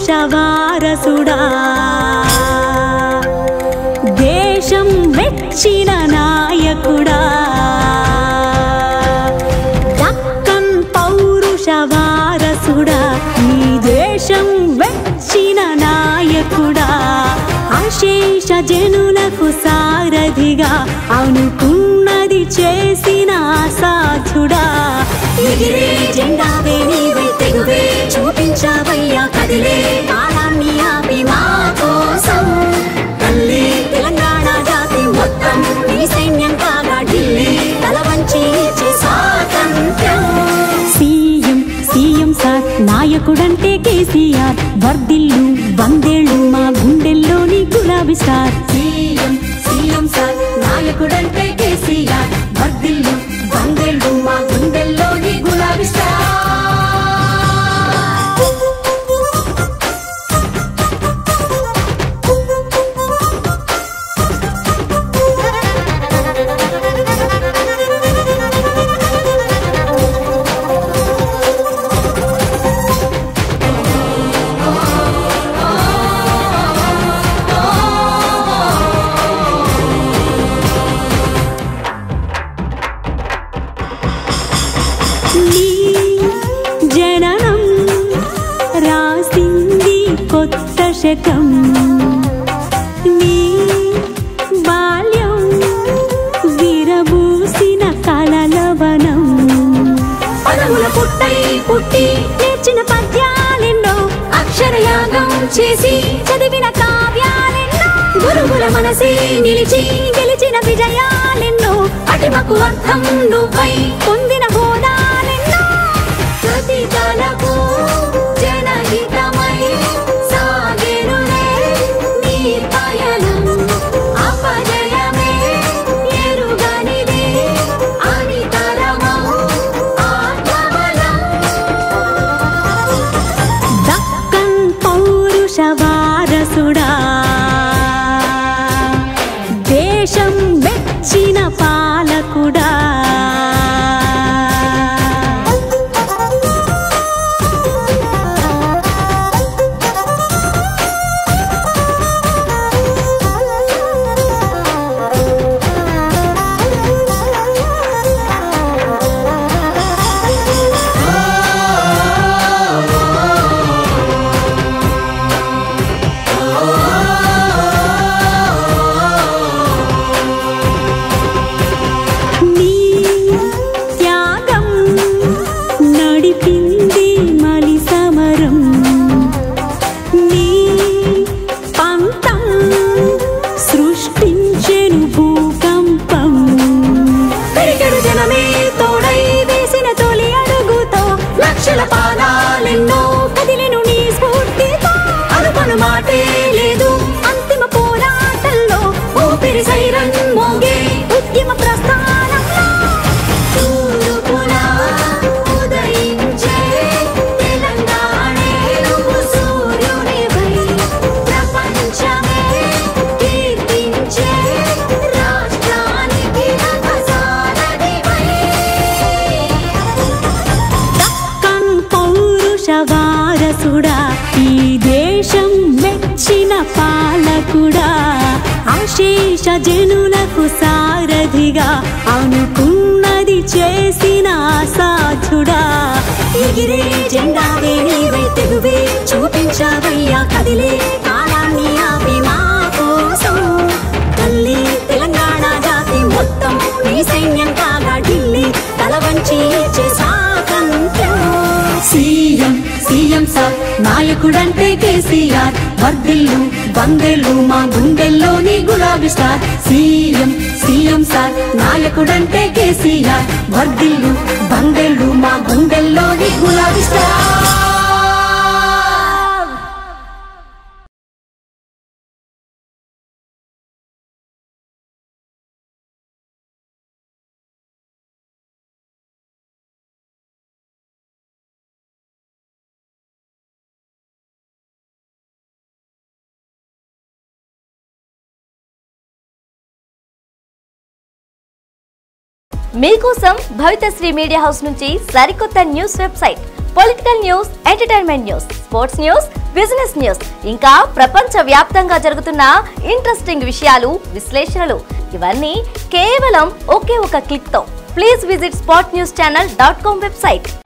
పౌరుష వారసుడా దేశం మెచ్చిన నాయకుడా దక్కన్ పౌరుష వారసుడా ఈ దేశం వెచ్చిన నాయకుడా అశేష జనులకు సారథిగా అనుకున్నది చేసిన సాధుడా ఎగిరే జెండావే నీవై తెగువే చూపించావయ్యా కదిలే కాలాన్ని ఆపి మా కోసం తల్లి తెలంగాణ జాతి మొత్తం నీ సైన్యం కాగా ఢిల్లీ తల వంచి ఇచ్చే స్వాతంత్ర్యం సీఎం సీఎం సార్ నాయకుడంటే కేసీఆర్ వర్దిల్లు వందేళ్ళు మా గుండెల్లోని గులాబీ స్టార్ సీఎం సీఎం సార్ నాయకుడంటే కేసీఆర్ వర్దిల్లు వందేళ్ళు మా గుండెల్లోని గులాబీ స్టార్ నీ జననం రాసింది కొత్త శకం నీ బాల్యం విరబూసిన కలలవనం పదముల పుట్టై పుట్టి నేర్చిన పద్యాలెన్నో అక్షరయాగం చేసి చదివిన కావ్యాలెన్నో గురువుల మనసే నిలిచి గెలిచిన విజయాలెన్నో అటిమకు అర్థం నువ్వై పొందిన హోదాలెన్నో ప్రతి తలకు జనహితమై సాగెనులే నీ పయనం అపజయమే ఎరుగనిదే అనితరమౌ ఆత్మబలం దక్కన్ పౌరుష వారసుడా దేశం మెచ్చిన పాలకుడా నీ త్యాగం నడిపింది మలి సమరం నీ పంతం సృష్టించెను భూకంపం పెరిగడు జనమే తోడై వేసిన తొలి అడుగుతో లక్షల పాదాలెన్నో కదిలెను నీ స్ఫూర్తితో అనుకున్న మాటే లేదు అంతిమ పోరాటంలో ఊపిరి సైరన్ మోగే ఉద్యమ ప్రస్థానంలో తూర్పులా ఉదయించే తెలంగాణే నువ్వు సూర్యునివై ప్రపంచమే కీర్తించే రాష్ట్రానికి రథసారథివై దక్కన్ పౌరుష వారసుడా ఈ దేశం మెచ్చిన పాలకుడా అశేష జనులకు సారథిగా అనుకున్నది చేసిన సాధుడా ఎగిరే జెండావే నీవై తెగువే చూపించావయ్యా కదిలే కాలాన్ని ఆపి మా కోసం తల్లి తెలంగాణ జాతి మొత్తం నీ సైన్యం కాగా ఢిల్లీ తల వంచి ఇచ్చే స్వాతంత్ర్యం సీఎం సీఎం సార్ నాయకుడంటే కేసీఆర్ వర్దిల్లు వందేళ్ళు మా గుండెల్లోని గులాబీ స్టార్ సీఎం సీఎం సార్ నాయకుడంటే కేసీఆర్ వర్దిల్లు వందేళ్ళు మా గుండెల్లోని గులాబీ స్టార్ మీకోసం భవితశ్రీ మీడియా హౌస్ నుంచి సరికొత్త news website political news entertainment news sports news business news ఇంకా ప్రపంచ వ్యాప్తంగా జరుగుతున్న ఇంట్రెస్టింగ్ విషయాలు విశ్లేషణలు ఇవన్నీ కేవలం ఒకే ఒక క్లిక్ తో please visit spot news channel dot com website